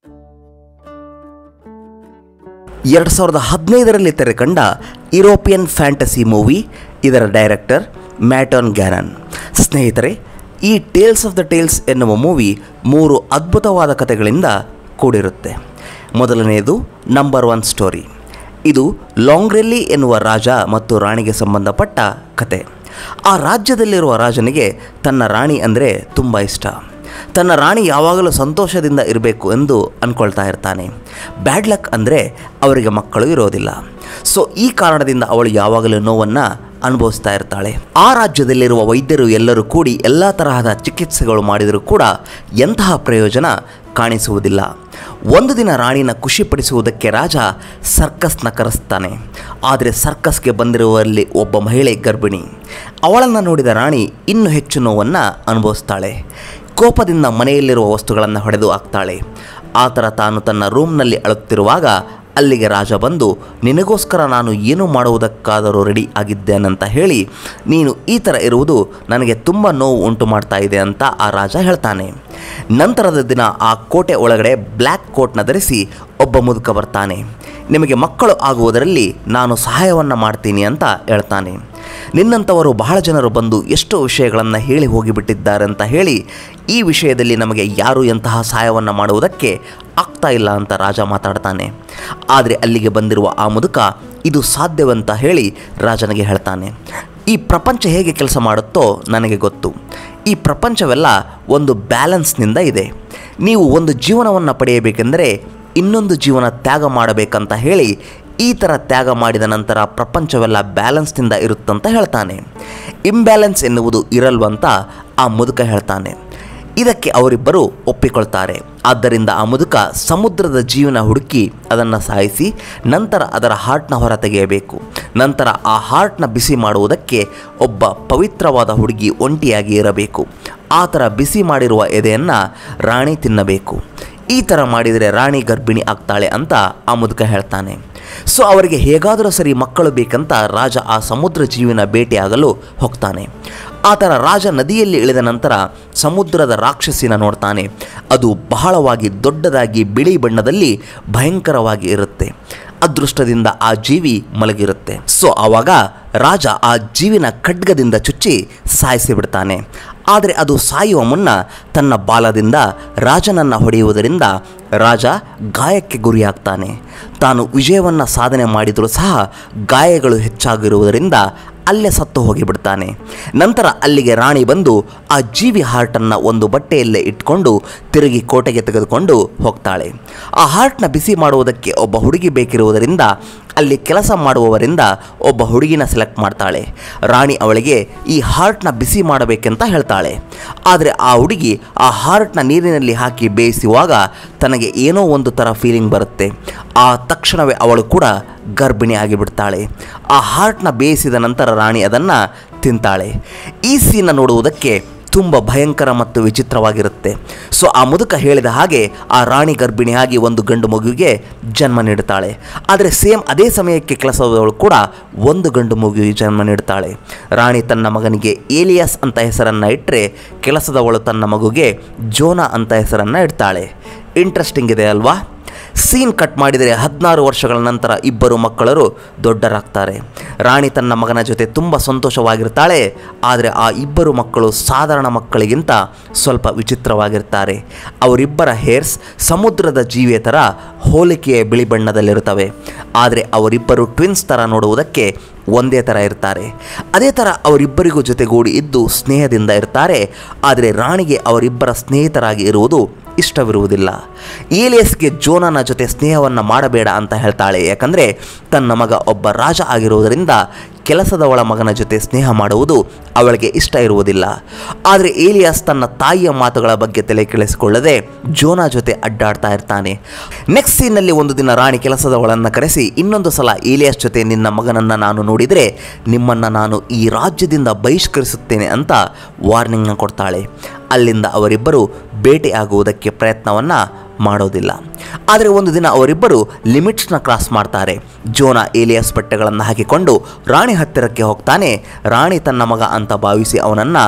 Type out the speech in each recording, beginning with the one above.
ಎರಡು ಸಾವಿರದ ಹದಿನೈದರಲ್ಲಿ ತೆರೆಕಂಡ ಯುರೋಪಿಯನ್ ಫ್ಯಾಂಟಸಿ ಮೂವಿ ಇದರ ಡೈರೆಕ್ಟರ್ ಮ್ಯಾಟನ್ ಗ್ಯಾನನ್ ಸ್ನೇಹಿತರೆ ಈ ಟೇಲ್ಸ್ ಆಫ್ ದ ಟೇಲ್ಸ್ ಎನ್ನುವ ಮೂವಿ ಮೂರು ಅದ್ಭುತವಾದ ಕಥೆಗಳಿಂದ ಕೂಡಿರುತ್ತೆ ಮೊದಲನೆಯದು ನಂಬರ್ ಒನ್ ಸ್ಟೋರಿ ಇದು ಲಾಂಗ್ರೆಲ್ಲಿ ಎನ್ನುವ ರಾಜ ಮತ್ತು ರಾಣಿಗೆ ಸಂಬಂಧಪಟ್ಟ ಕತೆ ಆ ರಾಜ್ಯದಲ್ಲಿರುವ ರಾಜನಿಗೆ ತನ್ನ ರಾಣಿ ಅಂದರೆ ತುಂಬ ಇಷ್ಟ ತನ್ನ ರಾಣಿ ಯಾವಾಗಲೂ ಸಂತೋಷದಿಂದ ಇರಬೇಕು ಎಂದು ಅಂದ್ಕೊಳ್ತಾ ಇರ್ತಾನೆ ಬ್ಯಾಡ್ ಲಕ್ ಅಂದರೆ ಅವರಿಗೆ ಮಕ್ಕಳು ಇರೋದಿಲ್ಲ ಸೊ ಈ ಕಾರಣದಿಂದ ಅವಳು ಯಾವಾಗಲೂ ನೋವನ್ನು ಅನುಭವಿಸ್ತಾ ಇರ್ತಾಳೆ ಆ ರಾಜ್ಯದಲ್ಲಿರುವ ವೈದ್ಯರು ಎಲ್ಲರೂ ಕೂಡಿ ಎಲ್ಲ ತರಹದ ಚಿಕಿತ್ಸೆಗಳು ಮಾಡಿದರೂ ಕೂಡ ಎಂತಹ ಪ್ರಯೋಜನ ಕಾಣಿಸುವುದಿಲ್ಲ ಒಂದು ದಿನ ರಾಣಿನ ಖುಷಿಪಡಿಸುವುದಕ್ಕೆ ರಾಜ ಸರ್ಕಸ್ನ ಕರೆಸ್ತಾನೆ ಆದರೆ ಸರ್ಕಸ್ಗೆ ಬಂದಿರುವಲ್ಲಿ ಒಬ್ಬ ಮಹಿಳೆ ಗರ್ಭಿಣಿ ಅವಳನ್ನು ನೋಡಿದ ರಾಣಿ ಇನ್ನೂ ಹೆಚ್ಚು ನೋವನ್ನು ಅನುಭವಿಸ್ತಾಳೆ ಕೋಪದಿಂದ ಮನೆಯಲ್ಲಿರುವ ವಸ್ತುಗಳನ್ನು ಹೊಡೆದು ಹಾಕ್ತಾಳೆ ಆ ಥರ ತಾನು ತನ್ನ ರೂಮ್ನಲ್ಲಿ ಅಳುತ್ತಿರುವಾಗ ಅಲ್ಲಿಗೆ ರಾಜ ಬಂದು ನಿನಗೋಸ್ಕರ ನಾನು ಏನು ಮಾಡುವುದಕ್ಕಾದರೂ ರೆಡಿ ಆಗಿದ್ದೇನಂತ ಹೇಳಿ ನೀನು ಈ ಥರ ಇರುವುದು ನನಗೆ ತುಂಬ ನೋವು ಉಂಟು ಮಾಡ್ತಾ ಇದೆ ಅಂತ ಆ ರಾಜ ಹೇಳ್ತಾನೆ ನಂತರದ ದಿನ ಆ ಕೋಟೆ ಒಳಗಡೆ ಬ್ಲ್ಯಾಕ್ ಕೋಟ್ನ ಧರಿಸಿ ಒಬ್ಬ ಮುದುಕ ಬರ್ತಾನೆ ನಿಮಗೆ ಮಕ್ಕಳು ಆಗುವುದರಲ್ಲಿ ನಾನು ಸಹಾಯವನ್ನು ಮಾಡ್ತೀನಿ ಅಂತ ಹೇಳ್ತಾನೆ ನಿನ್ನಂಥವರು ಬಹಳ ಜನರು ಬಂದು ಎಷ್ಟೋ ವಿಷಯಗಳನ್ನು ಹೇಳಿ ಹೋಗಿಬಿಟ್ಟಿದ್ದಾರೆ ಅಂತ ಹೇಳಿ ಈ ವಿಷಯದಲ್ಲಿ ನಮಗೆ ಯಾರು ಎಂತಹ ಸಹಾಯವನ್ನು ಮಾಡುವುದಕ್ಕೆ ಆಗ್ತಾ ಇಲ್ಲ ಅಂತ ರಾಜ ಮಾತಾಡ್ತಾನೆ ಆದರೆ ಅಲ್ಲಿಗೆ ಬಂದಿರುವ ಆ ಮುದುಕ ಇದು ಸಾಧ್ಯವಂತ ಹೇಳಿ ರಾಜನಿಗೆ ಹೇಳ್ತಾನೆ ಈ ಪ್ರಪಂಚ ಹೇಗೆ ಕೆಲಸ ಮಾಡುತ್ತೋ ನನಗೆ ಗೊತ್ತು ಈ ಪ್ರಪಂಚವೆಲ್ಲ ಒಂದು ಬ್ಯಾಲೆನ್ಸ್ನಿಂದ ಇದೆ ನೀವು ಒಂದು ಜೀವನವನ್ನು ಪಡೆಯಬೇಕೆಂದರೆ ಇನ್ನೊಂದು ಜೀವನ ತ್ಯಾಗ ಮಾಡಬೇಕಂತ ಹೇಳಿ ಈ ಥರ ತ್ಯಾಗ ಮಾಡಿದ ನಂತರ ಪ್ರಪಂಚವೆಲ್ಲ ಬ್ಯಾಲೆನ್ಸ್ನಿಂದ ಇರುತ್ತಂತ ಹೇಳ್ತಾನೆ ಇಂಬ್ಯಾಲೆನ್ಸ್ ಎನ್ನುವುದು ಇರಲ್ವಂತ ಆ ಮುದುಕ ಹೇಳ್ತಾನೆ ಇದಕ್ಕೆ ಅವರಿಬ್ಬರು ಒಪ್ಪಿಕೊಳ್ತಾರೆ ಆದ್ದರಿಂದ ಆ ಮುದುಕ ಸಮುದ್ರದ ಜೀವನ ಹುಡುಕಿ ಅದನ್ನು ಸಾಯಿಸಿ ನಂತರ ಅದರ ಹಾರ್ಟ್ನ ಹೊರ ತೆಗೆಯಬೇಕು ನಂತರ ಆ ಹಾರ್ಟ್ನ ಬಿಸಿ ಮಾಡುವುದಕ್ಕೆ ಒಬ್ಬ ಪವಿತ್ರವಾದ ಹುಡುಗಿ ಒಂಟಿಯಾಗಿ ಇರಬೇಕು ಆ ಥರ ಬಿಸಿ ಮಾಡಿರುವ ಎದೆಯನ್ನು ರಾಣಿ ತಿನ್ನಬೇಕು ಈ ಥರ ಮಾಡಿದರೆ ರಾಣಿ ಗರ್ಭಿಣಿ ಆಗ್ತಾಳೆ ಅಂತ ಆ ಮುದುಕ ಹೇಳ್ತಾನೆ ಸೊ ಅವರಿಗೆ ಹೇಗಾದರೂ ಸರಿ ಮಕ್ಕಳು ಬೇಕಂತ ರಾಜ ಆ ಸಮುದ್ರ ಜೀವಿನ ಭೇಟಿಯಾಗಲು ಹೋಗ್ತಾನೆ ಆ ಥರ ರಾಜ ನದಿಯಲ್ಲಿ ಇಳಿದ ನಂತರ ಸಮುದ್ರದ ರಾಕ್ಷಸಿನ ನೋಡ್ತಾನೆ ಅದು ಬಹಳವಾಗಿ ದೊಡ್ಡದಾಗಿ ಬಿಳಿ ಬಣ್ಣದಲ್ಲಿ ಭಯಂಕರವಾಗಿ ಇರುತ್ತೆ ಅದೃಷ್ಟದಿಂದ ಆ ಜೀವಿ ಮಲಗಿರುತ್ತೆ ಸೊ ಆವಾಗ ರಾಜ ಆ ಜೀವಿನ ಖಡ್ಗದಿಂದ ಚುಚ್ಚಿ ಸಾಯಿಸಿ ಬಿಡ್ತಾನೆ ಆದರೆ ಅದು ಸಾಯುವ ಮುನ್ನ ತನ್ನ ಬಾಲದಿಂದ ರಾಜನನ್ನು ಹೊಡೆಯುವುದರಿಂದ ರಾಜ ಗಾಯಕ್ಕೆ ಗುರಿಯಾಗ್ತಾನೆ ತಾನು ವಿಜಯವನ್ನು ಸಾಧನೆ ಮಾಡಿದರೂ ಸಹ ಗಾಯಗಳು ಹೆಚ್ಚಾಗಿರುವುದರಿಂದ ಅಲ್ಲೇ ಸತ್ತು ಹೋಗಿಬಿಡ್ತಾನೆ ನಂತರ ಅಲ್ಲಿಗೆ ರಾಣಿ ಬಂದು ಆ ಜೀವಿ ಹಾರ್ಟನ್ನು ಒಂದು ಬಟ್ಟೆಯಲ್ಲೇ ಇಟ್ಕೊಂಡು ತಿರುಗಿ ಕೋಟೆಗೆ ತೆಗೆದುಕೊಂಡು ಹೋಗ್ತಾಳೆ ಆ ಹಾರ್ಟ್ನ ಬಿಸಿ ಮಾಡುವುದಕ್ಕೆ ಒಬ್ಬ ಹುಡುಗಿ ಬೇಕಿರುವುದರಿಂದ ಅಲ್ಲಿ ಕೆಲಸ ಮಾಡುವವರಿಂದ ಒಬ್ಬ ಹುಡುಗಿನ ಸೆಲೆಕ್ಟ್ ಮಾಡ್ತಾಳೆ ರಾಣಿ ಅವಳಿಗೆ ಈ ಹಾರ್ಟ್ನ ಬಿಸಿ ಮಾಡಬೇಕೆಂತ ಹೇಳ್ತಾಳೆ ಆದರೆ ಆ ಹುಡುಗಿ ಆ ಹಾರ್ಟ್ನ ನೀರಿನಲ್ಲಿ ಹಾಕಿ ಬೇಯಿಸುವಾಗ ತನಗೆ ಏನೋ ಒಂದು ಥರ ಫೀಲಿಂಗ್ ಬರುತ್ತೆ ಆ ತಕ್ಷಣವೇ ಅವಳು ಕೂಡ ಗರ್ಭಿಣಿ ಆಗಿಬಿಡ್ತಾಳೆ ಆ ಹಾರ್ಟ್ನ ಬೇಯಿಸಿದ ನಂತರ ರಾಣಿ ಅದನ್ನು ತಿಂತಾಳೆ ಈ ಸೀನ ನೋಡುವುದಕ್ಕೆ ತುಂಬ ಭಯಂಕರ ಮತ್ತು ವಿಚಿತ್ರವಾಗಿರುತ್ತೆ ಸೊ ಆ ಮುದುಕ ಹೇಳಿದ ಹಾಗೆ ಆ ರಾಣಿ ಗರ್ಭಿಣಿಯಾಗಿ ಒಂದು ಗಂಡು ಮಗುವಿಗೆ ಜನ್ಮ ನೀಡುತ್ತಾಳೆ ಆದರೆ ಸೇಮ್ ಅದೇ ಸಮಯಕ್ಕೆ ಕೆಲಸದವಳು ಕೂಡ ಒಂದು ಗಂಡು ಮಗುವಿಗೆ ಜನ್ಮ ನೀಡುತ್ತಾಳೆ ರಾಣಿ ತನ್ನ ಮಗನಿಗೆ ಏಲಿಯಸ್ ಅಂತ ಹೆಸರನ್ನು ಇಟ್ಟರೆ ಕೆಲಸದವಳು ತನ್ನ ಮಗುಗೆ ಜೋನಾ ಅಂತ ಹೆಸರನ್ನು ಇಡ್ತಾಳೆ ಇಂಟ್ರೆಸ್ಟಿಂಗ್ ಇದೆ ಅಲ್ವಾ ಸೀನ್ ಕಟ್ ಮಾಡಿದರೆ ಹದಿನಾರು ವರ್ಷಗಳ ನಂತರ ಇಬ್ಬರು ಮಕ್ಕಳರು ದೊಡ್ಡರಾಗ್ತಾರೆ ರಾಣಿ ತನ್ನ ಮಗನ ಜೊತೆ ತುಂಬ ಸಂತೋಷವಾಗಿರ್ತಾಳೆ ಆದರೆ ಆ ಇಬ್ಬರು ಮಕ್ಕಳು ಸಾಧಾರಣ ಮಕ್ಕಳಿಗಿಂತ ಸ್ವಲ್ಪ ವಿಚಿತ್ರವಾಗಿರ್ತಾರೆ ಅವರಿಬ್ಬರ ಹೇರ್ಸ್ ಸಮುದ್ರದ ಜೀವಿಯ ಥರ ಹೋಲಿಕೆಯ ಬಿಳಿ ಬಣ್ಣದಲ್ಲಿರುತ್ತವೆ ಆದರೆ ಅವರಿಬ್ಬರು ಟ್ವಿನ್ಸ್ ಥರ ನೋಡುವುದಕ್ಕೆ ಒಂದೇ ಥರ ಇರ್ತಾರೆ ಅದೇ ಥರ ಅವರಿಬ್ಬರಿಗೂ ಜೊತೆಗೂಡಿ ಇದ್ದು ಸ್ನೇಹದಿಂದ ಇರ್ತಾರೆ ಆದರೆ ರಾಣಿಗೆ ಅವರಿಬ್ಬರ ಸ್ನೇಹಿತರಾಗಿ ಇರುವುದು ಇಷ್ಟವಿರುವುದಿಲ್ಲ ಏಲಿಯಸ್ಗೆ ಜೋನನ ಜೊತೆ ಸ್ನೇಹವನ್ನು ಮಾಡಬೇಡ ಅಂತ ಹೇಳ್ತಾಳೆ ಯಾಕಂದರೆ ತನ್ನ ಮಗ ಒಬ್ಬ ರಾಜ ಆಗಿರುವುದರಿಂದ ಕೆಲಸದವಳ ಮಗನ ಜೊತೆ ಸ್ನೇಹ ಮಾಡುವುದು ಅವಳಿಗೆ ಇಷ್ಟ ಇರುವುದಿಲ್ಲ ಆದರೆ ಏಲಿಯಾಸ್ ತನ್ನ ತಾಯಿಯ ಮಾತುಗಳ ಬಗ್ಗೆ ತಲೆ ಕೆಳಿಸಿಕೊಳ್ಳದೆ ಜೋನಾ ಜೊತೆ ಅಡ್ಡಾಡ್ತಾ ಇರ್ತಾನೆ ನೆಕ್ಸ್ಟ್ ಸೀನ್ನಲ್ಲಿ ಒಂದು ದಿನ ರಾಣಿ ಕೆಲಸದವಳನ್ನು ಕರೆಸಿ ಇನ್ನೊಂದು ಸಲ ಏಲಿಯಾಸ್ ಜೊತೆ ನಿನ್ನ ಮಗನನ್ನು ನಾನು ನೋಡಿದರೆ ನಿಮ್ಮನ್ನು ನಾನು ಈ ರಾಜ್ಯದಿಂದ ಬಹಿಷ್ಕರಿಸುತ್ತೇನೆ ಅಂತ ವಾರ್ನಿಂಗ್ನ ಕೊಡ್ತಾಳೆ ಅಲ್ಲಿಂದ ಅವರಿಬ್ಬರು ಭೇಟಿಯಾಗುವುದಕ್ಕೆ ಪ್ರಯತ್ನವನ್ನು ಮಾಡೋದಿಲ್ಲ ಆದರೆ ಒಂದು ದಿನ ಅವರಿಬ್ಬರು ಲಿಮಿಟ್ಸ್ನ ಕ್ರಾಸ್ ಮಾಡ್ತಾರೆ ಜೋನ ಏಲಿಯಸ್ ಬಟ್ಟೆಗಳನ್ನು ಹಾಕಿಕೊಂಡು ರಾಣಿ ಹತ್ತಿರಕ್ಕೆ ಹೋಗ್ತಾನೆ ರಾಣಿ ತನ್ನ ಮಗ ಅಂತ ಭಾವಿಸಿ ಅವನನ್ನು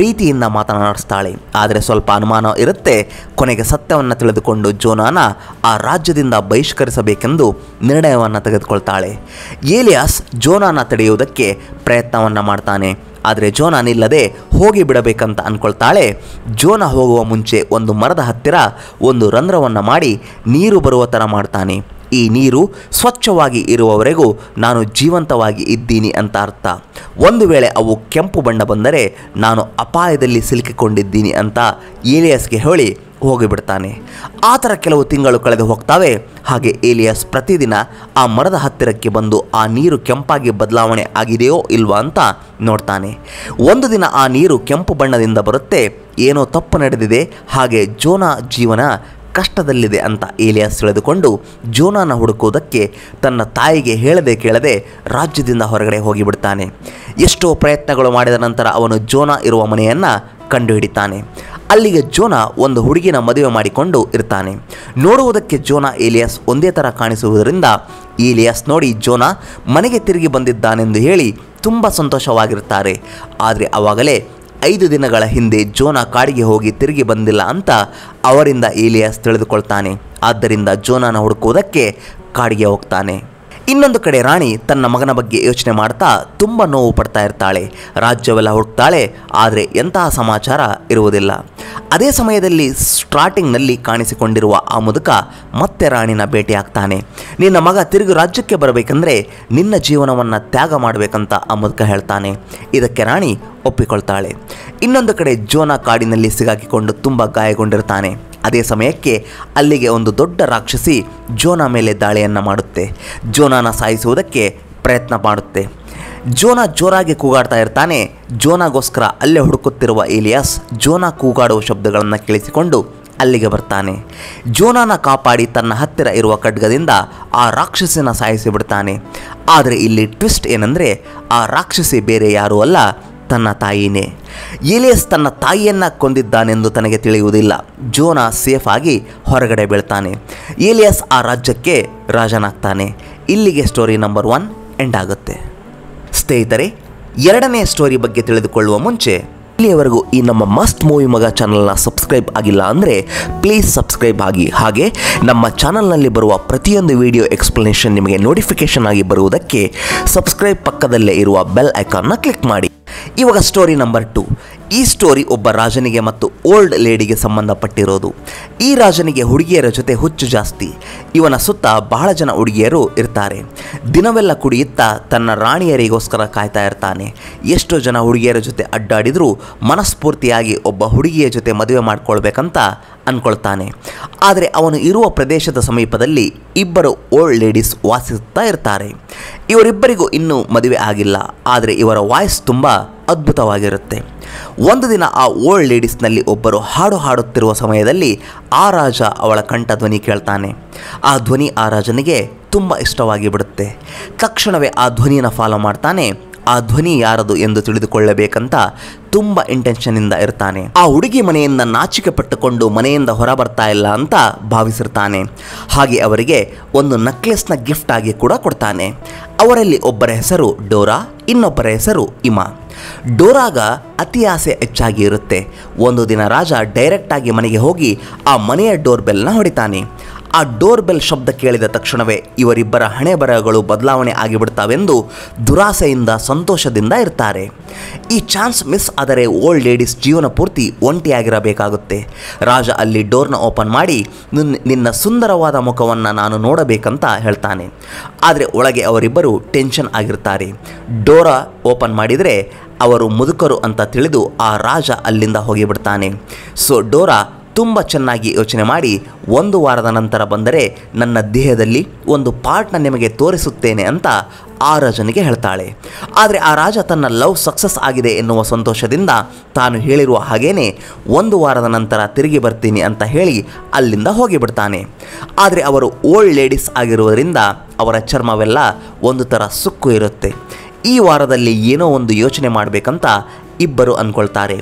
ಪ್ರೀತಿಯಿಂದ ಮಾತನಾಡಿಸ್ತಾಳೆ ಆದರೆ ಸ್ವಲ್ಪ ಅನುಮಾನ ಇರುತ್ತೆ ಕೊನೆಗೆ ಸತ್ಯವನ್ನು ತಿಳಿದುಕೊಂಡು ಜೋನಾನ ಆ ರಾಜ್ಯದಿಂದ ಬಹಿಷ್ಕರಿಸಬೇಕೆಂದು ನಿರ್ಣಯವನ್ನು ತೆಗೆದುಕೊಳ್ತಾಳೆ ಏಲಿಯಾಸ್ ಜೋನಾನ ತಡೆಯುವುದಕ್ಕೆ ಪ್ರಯತ್ನವನ್ನು ಮಾಡ್ತಾನೆ ಆದರೆ ಜೋನ ನಿಲ್ಲದೆ ಹೋಗಿ ಬಿಡಬೇಕಂತ ಅಂದ್ಕೊಳ್ತಾಳೆ ಜೋನ ಹೋಗುವ ಮುಂಚೆ ಒಂದು ಮರದ ಹತ್ತಿರ ಒಂದು ರಂಧ್ರವನ್ನು ಮಾಡಿ ನೀರು ಬರುವ ಥರ ಮಾಡ್ತಾನೆ ಈ ನೀರು ಸ್ವಚ್ಛವಾಗಿ ಇರುವವರೆಗೂ ನಾನು ಜೀವಂತವಾಗಿ ಇದ್ದೀನಿ ಅಂತ ಅರ್ಥ ಒಂದು ವೇಳೆ ಅವು ಕೆಂಪು ಬಣ್ಣ ಬಂದರೆ ನಾನು ಅಪಾಯದಲ್ಲಿ ಸಿಲುಕಿಕೊಂಡಿದ್ದೀನಿ ಅಂತ ಏಲಿಯಸ್ಗೆ ಹೇಳಿ ಹೋಗಿಬಿಡ್ತಾನೆ ಆ ಥರ ಕೆಲವು ತಿಂಗಳು ಕಳೆದು ಹೋಗ್ತಾವೆ ಹಾಗೆ ಏಲಿಯಸ್ ಪ್ರತಿದಿನ ಆ ಮರದ ಹತ್ತಿರಕ್ಕೆ ಬಂದು ಆ ನೀರು ಕೆಂಪಾಗಿ ಬದಲಾವಣೆ ಆಗಿದೆಯೋ ಇಲ್ವಾ ಅಂತ ನೋಡ್ತಾನೆ ಒಂದು ದಿನ ಆ ನೀರು ಕೆಂಪು ಬಣ್ಣದಿಂದ ಬರುತ್ತೆ ಏನೋ ತಪ್ಪು ನಡೆದಿದೆ ಹಾಗೆ ಜೋನಾ ಜೀವನ ಕಷ್ಟದಲ್ಲಿದೆ ಅಂತ ಏಲಿಯಾಸ್ ತಿಳಿದುಕೊಂಡು ಜೋನಾನ ಹುಡುಕುವುದಕ್ಕೆ ತನ್ನ ತಾಯಿಗೆ ಹೇಳದೆ ಕೇಳದೆ ರಾಜ್ಯದಿಂದ ಹೊರಗಡೆ ಹೋಗಿಬಿಡ್ತಾನೆ ಎಷ್ಟೋ ಪ್ರಯತ್ನಗಳು ಮಾಡಿದ ನಂತರ ಅವನು ಜೋನಾ ಇರುವ ಮನೆಯನ್ನು ಕಂಡುಹಿಡಿತಾನೆ ಅಲ್ಲಿಗೆ ಜೋನಾ ಒಂದು ಹುಡುಗಿನ ಮದುವೆ ಮಾಡಿಕೊಂಡು ಇರ್ತಾನೆ ನೋಡುವುದಕ್ಕೆ ಜೋನಾ ಏಲಿಯಾಸ್ ಒಂದೇ ಥರ ಕಾಣಿಸುವುದರಿಂದ ಏಲಿಯಾಸ್ ನೋಡಿ ಜೋನಾ ಮನೆಗೆ ತಿರುಗಿ ಬಂದಿದ್ದಾನೆಂದು ಹೇಳಿ ತುಂಬ ಸಂತೋಷವಾಗಿರ್ತಾರೆ ಆದರೆ ಆವಾಗಲೇ ಐದು ದಿನಗಳ ಹಿಂದೆ ಜೋನಾ ಕಾಡಿಗೆ ಹೋಗಿ ತಿರುಗಿ ಬಂದಿಲ್ಲ ಅಂತ ಅವರಿಂದ ಏಲಿಯಾಸ್ ತಿಳಿದುಕೊಳ್ತಾನೆ ಆದ್ದರಿಂದ ಜೋನಾನ ಹುಡುಕುವುದಕ್ಕೆ ಕಾಡಿಗೆ ಹೋಗ್ತಾನೆ ಇನ್ನೊಂದು ಕಡೆ ರಾಣಿ ತನ್ನ ಮಗನ ಬಗ್ಗೆ ಯೋಚನೆ ಮಾಡ್ತಾ ತುಂಬ ನೋವು ಪಡ್ತಾ ಇರ್ತಾಳೆ ರಾಜ್ಯವೆಲ್ಲ ಹುಡುಕ್ತಾಳೆ ಆದರೆ ಎಂತಹ ಸಮಾಚಾರ ಇರುವುದಿಲ್ಲ ಅದೇ ಸಮಯದಲ್ಲಿ ಸ್ಟಾರ್ಟಿಂಗ್ನಲ್ಲಿ ಕಾಣಿಸಿಕೊಂಡಿರುವ ಆ ಮುದುಕ ಮತ್ತೆ ರಾಣಿನ ಭೇಟಿಯಾಗ್ತಾನೆ ನಿನ್ನ ಮಗ ತಿರುಗಿ ರಾಜ್ಯಕ್ಕೆ ಬರಬೇಕಂದ್ರೆ ನಿನ್ನ ಜೀವನವನ್ನು ತ್ಯಾಗ ಮಾಡಬೇಕಂತ ಆ ಮುದುಕ ಹೇಳ್ತಾನೆ ಇದಕ್ಕೆ ರಾಣಿ ಒಪ್ಪಿಕೊಳ್ತಾಳೆ ಇನ್ನೊಂದು ಕಡೆ ಜೋನಾ ಕಾಡಿನಲ್ಲಿ ಸಿಗಾಕಿಕೊಂಡು ತುಂಬ ಗಾಯಗೊಂಡಿರ್ತಾನೆ ಅದೇ ಸಮಯಕ್ಕೆ ಅಲ್ಲಿಗೆ ಒಂದು ದೊಡ್ಡ ರಾಕ್ಷಸಿ ಜೋನಾ ಮೇಲೆ ದಾಳಿಯನ್ನು ಮಾಡುತ್ತೆ ಜೋನಾನ ಸಾಯಿಸುವುದಕ್ಕೆ ಪ್ರಯತ್ನ ಮಾಡುತ್ತೆ ಜೋನಾ ಜೋರಾಗಿ ಕೂಗಾಡ್ತಾ ಇರ್ತಾನೆ ಜೋನಾಗೋಸ್ಕರ ಅಲ್ಲೇ ಹುಡುಕುತ್ತಿರುವ ಏಲಿಯಾಸ್ ಜೋನಾ ಕೂಗಾಡುವ ಶಬ್ದಗಳನ್ನು ಕೇಳಿಸಿಕೊಂಡು ಅಲ್ಲಿಗೆ ಬರ್ತಾನೆ ಜೋನಾನ ಕಾಪಾಡಿ ತನ್ನ ಹತ್ತಿರ ಇರುವ ಖಡ್ಗದಿಂದ ಆ ರಾಕ್ಷಸಿನ ಸಾಯಿಸಿ ಬಿಡ್ತಾನೆ ಆದರೆ ಇಲ್ಲಿ ಟ್ವಿಸ್ಟ್ ಏನಂದರೆ ಆ ರಾಕ್ಷಸಿ ಬೇರೆ ಯಾರೂ ಅಲ್ಲ ತನ್ನ ತಾಯಿನೇ ಏಲಿಯಸ್ ತನ್ನ ತಾಯಿಯನ್ನು ಕೊಂದಿದ್ದಾನೆಂದು ತನಗೆ ತಿಳಿಯುವುದಿಲ್ಲ ಜೋನಾ ಸೇಫ್ ಆಗಿ ಹೊರಗಡೆ ಬೀಳ್ತಾನೆ ಏಲಿಯಸ್ ಆ ರಾಜ್ಯಕ್ಕೆ ರಾಜನಾಗ್ತಾನೆ ಇಲ್ಲಿಗೆ ಸ್ಟೋರಿ ನಂಬರ್ ಒನ್ ಎಂಡ್ ಆಗುತ್ತೆ ಸ್ನೇಹಿತರೆ ಎರಡನೇ ಸ್ಟೋರಿ ಬಗ್ಗೆ ತಿಳಿದುಕೊಳ್ಳುವ ಮುಂಚೆ ಇಲ್ಲಿಯವರೆಗೂ ಈ ನಮ್ಮ ಮಸ್ಟ್ ಮೂವಿ ಮಗ ಚಾನಲ್ನ ಸಬ್ಸ್ಕ್ರೈಬ್ ಆಗಿಲ್ಲ ಅಂದರೆ ಪ್ಲೀಸ್ ಸಬ್ಸ್ಕ್ರೈಬ್ ಆಗಿ ಹಾಗೆ ನಮ್ಮ ಚಾನಲ್ನಲ್ಲಿ ಬರುವ ಪ್ರತಿಯೊಂದು ವಿಡಿಯೋ ಎಕ್ಸ್ಪ್ಲನೇಷನ್ ನಿಮಗೆ ನೋಟಿಫಿಕೇಶನ್ ಆಗಿ ಬರುವುದಕ್ಕೆ ಸಬ್ಸ್ಕ್ರೈಬ್ ಪಕ್ಕದಲ್ಲೇ ಇರುವ ಬೆಲ್ ಐಕಾನ್ನ ಕ್ಲಿಕ್ ಮಾಡಿ ಇವಾಗ ಸ್ಟೋರಿ ನಂಬರ್ ಟು ಈ ಸ್ಟೋರಿ ಒಬ್ಬ ರಾಜನಿಗೆ ಮತ್ತು ಓಲ್ಡ್ ಲೇಡಿಗೆ ಸಂಬಂಧಪಟ್ಟಿರೋದು ಈ ರಾಜನಿಗೆ ಹುಡುಗಿಯರ ಜೊತೆ ಹುಚ್ಚು ಜಾಸ್ತಿ ಇವನ ಸುತ್ತ ಬಹಳ ಜನ ಹುಡುಗಿಯರು ಇರ್ತಾರೆ ದಿನವೆಲ್ಲ ಕುಡಿಯುತ್ತಾ ತನ್ನ ರಾಣಿಯರಿಗೋಸ್ಕರ ಕಾಯ್ತಾ ಇರ್ತಾನೆ ಎಷ್ಟೋ ಜನ ಹುಡುಗಿಯರ ಜೊತೆ ಅಡ್ಡಾಡಿದರೂ ಮನಸ್ಫೂರ್ತಿಯಾಗಿ ಒಬ್ಬ ಹುಡುಗಿಯ ಜೊತೆ ಮದುವೆ ಮಾಡ್ಕೊಳ್ಬೇಕಂತ ಅಂದ್ಕೊಳ್ತಾನೆ ಆದರೆ ಅವನು ಇರುವ ಪ್ರದೇಶದ ಸಮೀಪದಲ್ಲಿ ಇಬ್ಬರು ಓಲ್ಡ್ ಲೇಡೀಸ್ ವಾಸಿಸುತ್ತಾ ಇರ್ತಾರೆ ಇವರಿಬ್ಬರಿಗೂ ಇನ್ನೂ ಮದುವೆ ಆಗಿಲ್ಲ ಆದರೆ ಇವರ ವಾಯ್ಸ್ ತುಂಬ ಅದ್ಭುತವಾಗಿರುತ್ತೆ ಒಂದು ದಿನ ಆ ಓಲ್ಡ್ ಲೇಡೀಸ್ನಲ್ಲಿ ಒಬ್ಬರು ಹಾಡು ಹಾಡುತ್ತಿರುವ ಸಮಯದಲ್ಲಿ ಆ ರಾಜ ಅವಳ ಕಂಠ ಧ್ವನಿ ಕೇಳ್ತಾನೆ ಆ ಧ್ವನಿ ಆ ರಾಜನಿಗೆ ತುಂಬ ಇಷ್ಟವಾಗಿ ಬಿಡುತ್ತೆ ತಕ್ಷಣವೇ ಆ ಧ್ವನಿನ ಫಾಲೋ ಮಾಡ್ತಾನೆ ಆ ಧ್ವನಿ ಯಾರದು ಎಂದು ತಿಳಿದುಕೊಳ್ಳಬೇಕಂತ ತುಂಬ ಇಂಟೆನ್ಷನ್ನಿಂದ ಇರ್ತಾನೆ ಆ ಹುಡುಗಿ ಮನೆಯಿಂದ ನಾಚಿಕೆ ಪಟ್ಟುಕೊಂಡು ಮನೆಯಿಂದ ಹೊರ ಬರ್ತಾ ಇಲ್ಲ ಅಂತ ಭಾವಿಸಿರ್ತಾನೆ ಹಾಗೆ ಅವರಿಗೆ ಒಂದು ನಕ್ಲೆಸ್ನ ಗಿಫ್ಟ್ ಆಗಿ ಕೂಡ ಕೊಡ್ತಾನೆ ಅವರಲ್ಲಿ ಒಬ್ಬರ ಹೆಸರು ಡೋರಾ ಇನ್ನೊಬ್ಬರ ಹೆಸರು ಇಮಾ ಡೋರಾಗ ಅತಿ ಆಸೆ ಹೆಚ್ಚಾಗಿ ಇರುತ್ತೆ ಒಂದು ದಿನ ರಾಜ ಡೈರೆಕ್ಟಾಗಿ ಮನೆಗೆ ಹೋಗಿ ಆ ಮನೆಯ ಡೋರ್ ಬೆಲ್ನ ಹೊಡಿತಾನೆ ಆ ಡೋರ್ ಬೆಲ್ ಶಬ್ದ ಕೇಳಿದ ತಕ್ಷಣವೇ ಇವರಿಬ್ಬರ ಹಣೆ ಬರಹಗಳು ಬದಲಾವಣೆ ಆಗಿಬಿಡ್ತಾವೆಂದು ದುರಾಸೆಯಿಂದ ಸಂತೋಷದಿಂದ ಇರ್ತಾರೆ ಈ ಚಾನ್ಸ್ ಮಿಸ್ ಆದರೆ ಓಲ್ಡ್ ಲೇಡೀಸ್ ಜೀವನ ಪೂರ್ತಿ ಒಂಟಿಯಾಗಿರಬೇಕಾಗುತ್ತೆ ರಾಜ ಅಲ್ಲಿ ಡೋರ್ನ ಓಪನ್ ಮಾಡಿ ನಿನ್ನ ನಿನ್ನ ಸುಂದರವಾದ ಮುಖವನ್ನು ನಾನು ನೋಡಬೇಕಂತ ಹೇಳ್ತಾನೆ ಆದರೆ ಒಳಗೆ ಅವರಿಬ್ಬರು ಟೆನ್ಷನ್ ಆಗಿರ್ತಾರೆ ಡೋರ ಓಪನ್ ಮಾಡಿದರೆ ಅವರು ಮುದುಕರು ಅಂತ ತಿಳಿದು ಆ ರಾಜ ಅಲ್ಲಿಂದ ಹೋಗಿಬಿಡ್ತಾನೆ ಸೊ ಡೋರಾ ತುಂಬ ಚೆನ್ನಾಗಿ ಯೋಚನೆ ಮಾಡಿ ಒಂದು ವಾರದ ನಂತರ ಬಂದರೆ ನನ್ನ ದೇಹದಲ್ಲಿ ಒಂದು ಪಾರ್ಟ್ನ ನಿಮಗೆ ತೋರಿಸುತ್ತೇನೆ ಅಂತ ಆ ರಾಜನಿಗೆ ಹೇಳ್ತಾಳೆ ಆದರೆ ಆ ರಾಜ ತನ್ನ ಲವ್ ಸಕ್ಸಸ್ ಆಗಿದೆ ಎನ್ನುವ ಸಂತೋಷದಿಂದ ತಾನು ಹೇಳಿರುವ ಹಾಗೇನೆ ಒಂದು ವಾರದ ನಂತರ ತಿರುಗಿ ಬರ್ತೀನಿ ಅಂತ ಹೇಳಿ ಅಲ್ಲಿಂದ ಹೋಗಿಬಿಡ್ತಾನೆ ಆದರೆ ಅವರು ಓಲ್ಡ್ ಲೇಡೀಸ್ ಆಗಿರುವುದರಿಂದ ಅವರ ಚರ್ಮವೆಲ್ಲ ಒಂದು ಥರ ಸುಕ್ಕು ಇರುತ್ತೆ ಈ ವಾರದಲ್ಲಿ ಏನೋ ಒಂದು ಯೋಚನೆ ಮಾಡಬೇಕಂತ ಇಬ್ಬರು ಅಂದ್ಕೊಳ್ತಾರೆ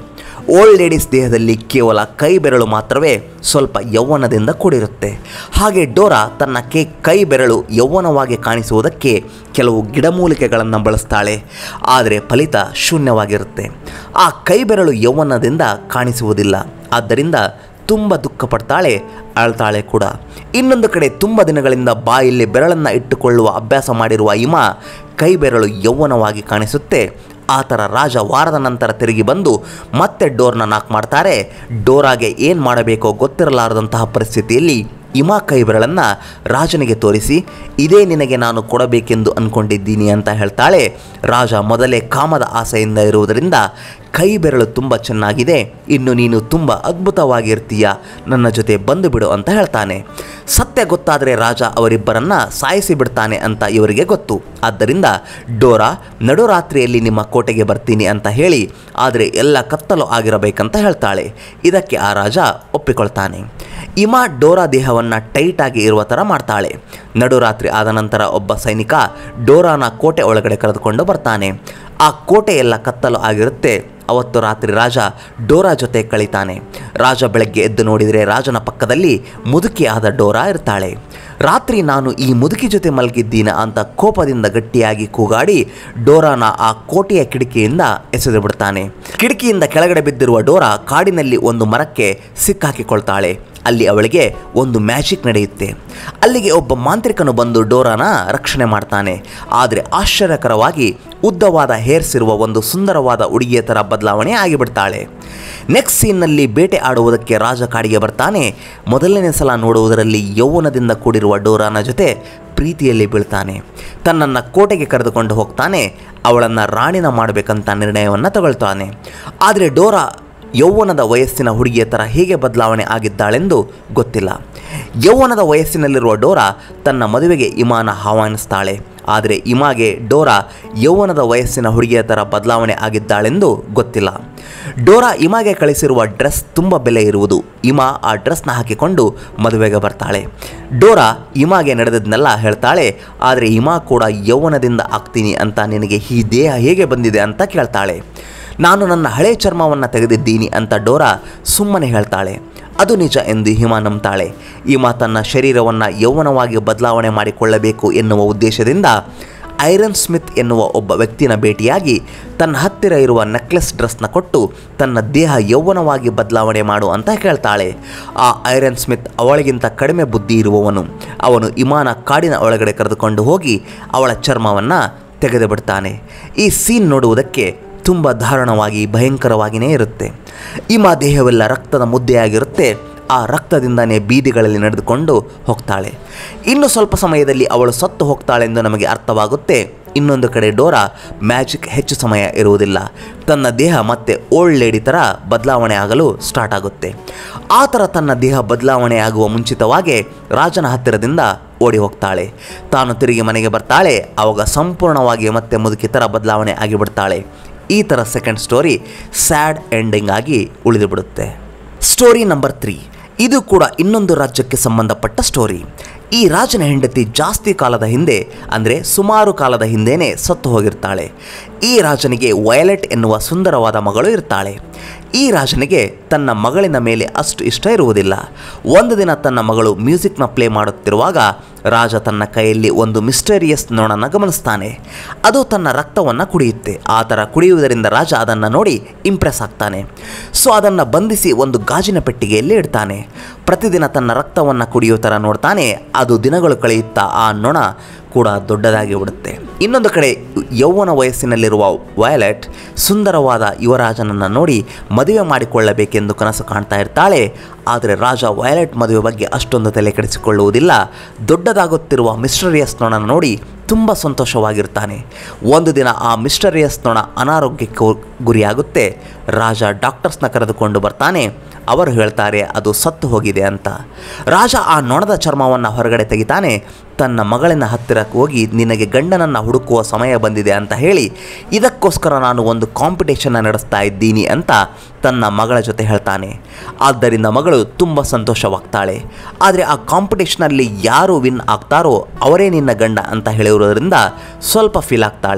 ಓಲ್ಡ್ ಲೇಡೀಸ್ ದೇಹದಲ್ಲಿ ಕೇವಲ ಕೈ ಬೆರಳು ಮಾತ್ರವೇ ಸ್ವಲ್ಪ ಯೌವನದಿಂದ ಕೂಡಿರುತ್ತೆ ಹಾಗೆ ಡೋರಾ ತನ್ನ ಕೇ ಕೈ ಬೆರಳು ಯೌವನವಾಗಿ ಕಾಣಿಸುವುದಕ್ಕೆ ಕೆಲವು ಗಿಡಮೂಲಿಕೆಗಳನ್ನು ಬಳಸ್ತಾಳೆ ಆದರೆ ಫಲಿತ ಶೂನ್ಯವಾಗಿರುತ್ತೆ ಆ ಕೈ ಬೆರಳು ಯೌವನದಿಂದ ಕಾಣಿಸುವುದಿಲ್ಲ ಆದ್ದರಿಂದ ತುಂಬ ದುಃಖ ಪಡ್ತಾಳೆ ಅಳ್ತಾಳೆ ಕೂಡ ಇನ್ನೊಂದು ಕಡೆ ತುಂಬ ದಿನಗಳಿಂದ ಬಾಯಲ್ಲಿ ಬೆರಳನ್ನು ಇಟ್ಟುಕೊಳ್ಳುವ ಅಭ್ಯಾಸ ಮಾಡಿರುವ ಇಮ ಕೈ ಬೆರಳು ಯೌವನವಾಗಿ ಕಾಣಿಸುತ್ತೆ ಆ ಥರ ರಾಜ ವಾರದ ನಂತರ ತಿರುಗಿ ಬಂದು ಮತ್ತೆ ಡೋರ್ನ ನಾಕ್ ಮಾಡ್ತಾರೆ ಡೋರಾಗೆ ಏನು ಮಾಡಬೇಕೋ ಗೊತ್ತಿರಲಾರದಂತಹ ಪರಿಸ್ಥಿತಿಯಲ್ಲಿ ಇಮಾ ಕೈ ಬೆರಳನ್ನು ರಾಜನಿಗೆ ತೋರಿಸಿ ಇದೇ ನಿನಗೆ ನಾನು ಕೊಡಬೇಕೆಂದು ಅಂದ್ಕೊಂಡಿದ್ದೀನಿ ಅಂತ ಹೇಳ್ತಾಳೆ ರಾಜ ಮೊದಲೇ ಕಾಮದ ಆಸೆಯಿಂದ ಇರುವುದರಿಂದ ಕೈ ಬೆರಳು ತುಂಬ ಚೆನ್ನಾಗಿದೆ ಇನ್ನು ನೀನು ತುಂಬ ಅದ್ಭುತವಾಗಿರ್ತೀಯ ನನ್ನ ಜೊತೆ ಬಂದು ಬಿಡು ಅಂತ ಹೇಳ್ತಾನೆ ಸತ್ಯ ಗೊತ್ತಾದರೆ ರಾಜ ಅವರಿಬ್ಬರನ್ನ ಸಾಯಿಸಿ ಬಿಡ್ತಾನೆ ಅಂತ ಇವರಿಗೆ ಗೊತ್ತು ಆದ್ದರಿಂದ ಡೋರಾ ನಡುರಾತ್ರಿಯಲ್ಲಿ ನಿಮ್ಮ ಕೋಟೆಗೆ ಬರ್ತೀನಿ ಅಂತ ಹೇಳಿ ಆದರೆ ಎಲ್ಲ ಕತ್ತಲು ಆಗಿರಬೇಕಂತ ಹೇಳ್ತಾಳೆ ಇದಕ್ಕೆ ಆ ರಾಜ ಒಪ್ಪಿಕೊಳ್ತಾನೆ ಇಮಾ ಡೋರಾ ದೇಹವನ್ನು ಟೈಟಾಗಿ ಇರುವ ಥರ ಮಾಡ್ತಾಳೆ ನಡುರಾತ್ರಿ ಆದ ನಂತರ ಒಬ್ಬ ಸೈನಿಕ ಡೋರಾನ ಕೋಟೆ ಒಳಗಡೆ ಕರೆದುಕೊಂಡು ಬರ್ತಾನೆ ಆ ಕೋಟೆ ಎಲ್ಲ ಕತ್ತಲು ಆಗಿರುತ್ತೆ ಅವತ್ತು ರಾತ್ರಿ ರಾಜ ಡೋರಾ ಜೊತೆ ಕಳೀತಾನೆ ರಾಜ ಬೆಳಗ್ಗೆ ಎದ್ದು ನೋಡಿದರೆ ರಾಜನ ಪಕ್ಕದಲ್ಲಿ ಮುದುಕಿಯಾದ ಡೋರಾ ಇರ್ತಾಳೆ ರಾತ್ರಿ ನಾನು ಈ ಮುದುಕಿ ಜೊತೆ ಮಲಗಿದ್ದೀನ ಅಂತ ಕೋಪದಿಂದ ಗಟ್ಟಿಯಾಗಿ ಕೂಗಾಡಿ ಡೋರಾನ ಆ ಕೋಟೆಯ ಕಿಟಕಿಯಿಂದ ಎಸೆದು ಬಿಡ್ತಾನೆ ಕಿಟಕಿಯಿಂದ ಕೆಳಗಡೆ ಬಿದ್ದಿರುವ ಡೋರಾ ಕಾಡಿನಲ್ಲಿ ಒಂದು ಮರಕ್ಕೆ ಸಿಕ್ಕಾಕಿಕೊಳ್ತಾಳೆ ಅಲ್ಲಿ ಅವಳಿಗೆ ಒಂದು ಮ್ಯಾಜಿಕ್ ನಡೆಯುತ್ತೆ ಅಲ್ಲಿಗೆ ಒಬ್ಬ ಮಾಂತ್ರಿಕನು ಬಂದು ಡೋರಾನ ರಕ್ಷಣೆ ಮಾಡ್ತಾನೆ ಆದರೆ ಆಶ್ಚರ್ಯಕರವಾಗಿ ಉದ್ದವಾದ ಹೇರ್ಸ್ ಇರುವ ಒಂದು ಸುಂದರವಾದ ಉಡುಗೆಯ ಥರ ಬದಲಾವಣೆ ಆಗಿಬಿಡ್ತಾಳೆ ನೆಕ್ಸ್ಟ್ ಸೀನ್ನಲ್ಲಿ ಬೇಟೆ ಆಡುವುದಕ್ಕೆ ರಾಜ ಕಾಡಿಗೆ ಬರ್ತಾನೆ ಮೊದಲನೇ ಸಲ ನೋಡುವುದರಲ್ಲಿ ಯೌವನದಿಂದ ಕೂಡಿರುವ ಡೋರಾನ ಜೊತೆ ಪ್ರೀತಿಯಲ್ಲಿ ಬೀಳ್ತಾನೆ ತನ್ನನ್ನು ಕೋಟೆಗೆ ಕರೆದುಕೊಂಡು ಹೋಗ್ತಾನೆ ಅವಳನ್ನು ರಾಣಿನ ಮಾಡಬೇಕಂತ ನಿರ್ಣಯವನ್ನು ತಗೊಳ್ತಾನೆ ಆದರೆ ಡೋರಾ ಯೌವನದ ವಯಸ್ಸಿನ ಹುಡುಗಿಯ ಥರ ಹೇಗೆ ಬದಲಾವಣೆ ಆಗಿದ್ದಾಳೆಂದು ಗೊತ್ತಿಲ್ಲ ಯೌವನದ ವಯಸ್ಸಿನಲ್ಲಿರುವ ಡೋರಾ ತನ್ನ ಮದುವೆಗೆ ಇಮಾನ ಆಹ್ವಾನಿಸ್ತಾಳೆ ಆದರೆ ಇಮಾಗೆ ಡೋರಾ ಯೌವನದ ವಯಸ್ಸಿನ ಹುಡುಗಿಯ ಥರ ಬದಲಾವಣೆ ಆಗಿದ್ದಾಳೆಂದು ಗೊತ್ತಿಲ್ಲ ಡೋರಾ ಇಮಾಗೆ ಕಳಿಸಿರುವ ಡ್ರೆಸ್ ತುಂಬ ಬೆಲೆ ಇರುವುದು ಇಮಾ ಆ ಡ್ರೆಸ್ನ ಹಾಕಿಕೊಂಡು ಮದುವೆಗೆ ಬರ್ತಾಳೆ ಡೋರಾ ಇಮಾಗೆ ನಡೆದದ್ನೆಲ್ಲ ಹೇಳ್ತಾಳೆ ಆದರೆ ಇಮಾ ಕೂಡ ಯೌವನದಿಂದ ಆಗ್ತೀನಿ ಅಂತ ನಿನಗೆ ಈ ದೇಹ ಹೇಗೆ ಬಂದಿದೆ ಅಂತ ಕೇಳ್ತಾಳೆ ನಾನು ನನ್ನ ಹಳೆ ಚರ್ಮವನ್ನು ತೆಗೆದಿದ್ದೀನಿ ಅಂತ ಡೋರಾ ಸುಮ್ಮನೆ ಹೇಳ್ತಾಳೆ ಅದು ನಿಜ ಎಂದು ಹಿಮಾ ನಂಬ್ತಾಳೆ ಹಿಮಾ ತನ್ನ ಶರೀರವನ್ನು ಯೌವನವಾಗಿ ಬದಲಾವಣೆ ಮಾಡಿಕೊಳ್ಳಬೇಕು ಎನ್ನುವ ಉದ್ದೇಶದಿಂದ ಐರನ್ ಸ್ಮಿತ್ ಎನ್ನುವ ಒಬ್ಬ ವ್ಯಕ್ತಿನ ಭೇಟಿಯಾಗಿ ತನ್ನ ಹತ್ತಿರ ಇರುವ ನೆಕ್ಲೆಸ್ ಡ್ರೆಸ್ನ ಕೊಟ್ಟು ತನ್ನ ದೇಹ ಯೌವನವಾಗಿ ಬದಲಾವಣೆ ಮಾಡು ಅಂತ ಕೇಳ್ತಾಳೆ ಆ ಐರನ್ ಸ್ಮಿತ್ ಅವಳಿಗಿಂತ ಕಡಿಮೆ ಬುದ್ಧಿ ಇರುವವನು ಅವನು ಇಮಾನ ಕಾಡಿನ ಒಳಗಡೆ ಕರೆದುಕೊಂಡು ಹೋಗಿ ಅವಳ ಚರ್ಮವನ್ನು ತೆಗೆದು ಬಿಡ್ತಾನೆ ಈ ಸೀನ್ ನೋಡುವುದಕ್ಕೆ ತುಂಬ ದಾರುಣವಾಗಿ ಭಯಂಕರವಾಗಿಯೇ ಇರುತ್ತೆ ಇಮಾ ದೇಹವೆಲ್ಲ ರಕ್ತದ ಮುದ್ದೆಯಾಗಿರುತ್ತೆ ಆ ರಕ್ತದಿಂದನೇ ಬೀದಿಗಳಲ್ಲಿ ನಡೆದುಕೊಂಡು ಹೋಗ್ತಾಳೆ ಇನ್ನು ಸ್ವಲ್ಪ ಸಮಯದಲ್ಲಿ ಅವಳು ಸತ್ತು ಹೋಗ್ತಾಳೆಂದು ನಮಗೆ ಅರ್ಥವಾಗುತ್ತೆ ಇನ್ನೊಂದು ಕಡೆ ಡೋರಾ ಮ್ಯಾಜಿಕ್ ಹೆಚ್ಚು ಸಮಯ ಇರುವುದಿಲ್ಲ ತನ್ನ ದೇಹ ಮತ್ತೆ ಓಲ್ಡ್ ಲೇಡಿ ಥರ ಬದಲಾವಣೆ ಆಗಲು ಸ್ಟಾರ್ಟ್ ಆಗುತ್ತೆ ಆ ಥರ ತನ್ನ ದೇಹ ಬದಲಾವಣೆ ಆಗುವ ಮುಂಚಿತವಾಗೇ ರಾಜನ ಹತ್ತಿರದಿಂದ ಓಡಿ ಹೋಗ್ತಾಳೆ ತಾನು ತಿರುಗಿ ಮನೆಗೆ ಬರ್ತಾಳೆ ಆವಾಗ ಸಂಪೂರ್ಣವಾಗಿ ಮತ್ತೆ ಮುದುಕಿ ಥರ ಬದಲಾವಣೆ ಆಗಿಬಿಡ್ತಾಳೆ ಈ ಥರ ಸೆಕೆಂಡ್ ಸ್ಟೋರಿ ಸ್ಯಾಡ್ ಎಂಡಿಂಗ್ ಆಗಿ ಉಳಿದು ಬಿಡುತ್ತೆ ಸ್ಟೋರಿ ನಂಬರ್ ತ್ರೀ ಇದು ಕೂಡ ಇನ್ನೊಂದು ರಾಜ್ಯಕ್ಕೆ ಸಂಬಂಧಪಟ್ಟ ಸ್ಟೋರಿ ಈ ರಾಜನ ಹೆಂಡತಿ ಜಾಸ್ತಿ ಕಾಲದ ಹಿಂದೆ ಅಂದರೆ ಸುಮಾರು ಕಾಲದ ಹಿಂದೆಯೇ ಸತ್ತು ಹೋಗಿರ್ತಾಳೆ ಈ ರಾಜನಿಗೆ ವಯಲೆಟ್ ಎನ್ನುವ ಸುಂದರವಾದ ಮಗಳು ಇರ್ತಾಳೆ ಈ ರಾಜನಿಗೆ ತನ್ನ ಮಗಳಿನ ಮೇಲೆ ಅಷ್ಟು ಇಷ್ಟ ಇರುವುದಿಲ್ಲ ಒಂದು ದಿನ ತನ್ನ ಮಗಳು ಮ್ಯೂಸಿಕ್ನ ಪ್ಲೇ ಮಾಡುತ್ತಿರುವಾಗ ರಾಜ ತನ್ನ ಕೈಯಲ್ಲಿ ಒಂದು ಮಿಸ್ಟೇರಿಯಸ್ ನೋಣನ ಗಮನಿಸ್ತಾನೆ ಅದು ತನ್ನ ರಕ್ತವನ್ನು ಕುಡಿಯುತ್ತೆ ಆ ಥರ ಕುಡಿಯುವುದರಿಂದ ರಾಜ ಅದನ್ನು ನೋಡಿ ಇಂಪ್ರೆಸ್ ಆಗ್ತಾನೆ ಸೊ ಅದನ್ನು ಬಂಧಿಸಿ ಒಂದು ಗಾಜಿನ ಪೆಟ್ಟಿಗೆಯಲ್ಲಿ ಇಡ್ತಾನೆ ಪ್ರತಿದಿನ ತನ್ನ ರಕ್ತವನ್ನು ಕುಡಿಯೋ ಥರ ನೋಡ್ತಾನೆ ಅದು ದಿನಗಳು ಕಳೆಯುತ್ತಾ ಆ ನೊಣ ಕೂಡ ದೊಡ್ಡದಾಗಿ ಬಿಡುತ್ತೆ ಇನ್ನೊಂದು ಕಡೆ ಯೌವನ ವಯಸ್ಸಿನಲ್ಲಿರುವ ವಯಲೆಟ್ ಸುಂದರವಾದ ಯುವರಾಜನನ್ನು ನೋಡಿ ಮದುವೆ ಮಾಡಿಕೊಳ್ಳಬೇಕೆಂದು ಕನಸು ಕಾಣ್ತಾ ಇರ್ತಾಳೆ ಆದರೆ ರಾಜ ವಯಲೆಟ್ ಮದುವೆ ಬಗ್ಗೆ ಅಷ್ಟೊಂದು ತಲೆ ಕೆಡಿಸಿಕೊಳ್ಳುವುದಿಲ್ಲ ದೊಡ್ಡದಾಗುತ್ತಿರುವ ಮಿಸ್ಟರಿಯಸ್ ನೊಣನ ನೋಡಿ ತುಂಬ ಸಂತೋಷವಾಗಿರ್ತಾನೆ ಒಂದು ದಿನ ಆ ಮಿಸ್ಟರಿಯಸ್ ನೊಣ ಅನಾರೋಗ್ಯಕ್ಕೆ ಗುರಿಯಾಗುತ್ತೆ ರಾಜ ಡಾಕ್ಟರ್ಸ್ನ ಕರೆದುಕೊಂಡು ಬರ್ತಾನೆ ಅವರು ಹೇಳ್ತಾರೆ ಅದು ಸತ್ತು ಹೋಗಿದೆ ಅಂತ ರಾಜ ಆ ನೊಣದ ಚರ್ಮವನ್ನು ಹೊರಗಡೆ ತೆಗಿತಾನೆ ತನ್ನ ಮಗಳಿನ ಹತ್ತಿರಕ್ಕೆ ಹೋಗಿ ನಿನಗೆ ಗಂಡನನ್ನು ಹುಡುಕುವ ಸಮಯ ಬಂದಿದೆ ಅಂತ ಹೇಳಿ ಇದಕ್ಕೋಸ್ಕರ ನಾನು ಒಂದು ಕಾಂಪಿಟೇಷನ್ನ ನಡೆಸ್ತಾ ಇದ್ದೀನಿ ಅಂತ ತನ್ನ ಮಗಳ ಜೊತೆ ಹೇಳ್ತಾನೆ ಆದ್ದರಿಂದ ಮಗಳು ತುಂಬ ಸಂತೋಷವಾಗ್ತಾಳೆ ಆದರೆ ಆ ಕಾಂಪಿಟೇಷನಲ್ಲಿ ಯಾರು ವಿನ್ ಆಗ್ತಾರೋ ಅವರೇ ನಿನ್ನ ಗಂಡ ಅಂತ ಹೇಳಿರೋದ್ರಿಂದ ಸ್ವಲ್ಪ ಫೀಲ್ ಆಗ್ತಾಳೆ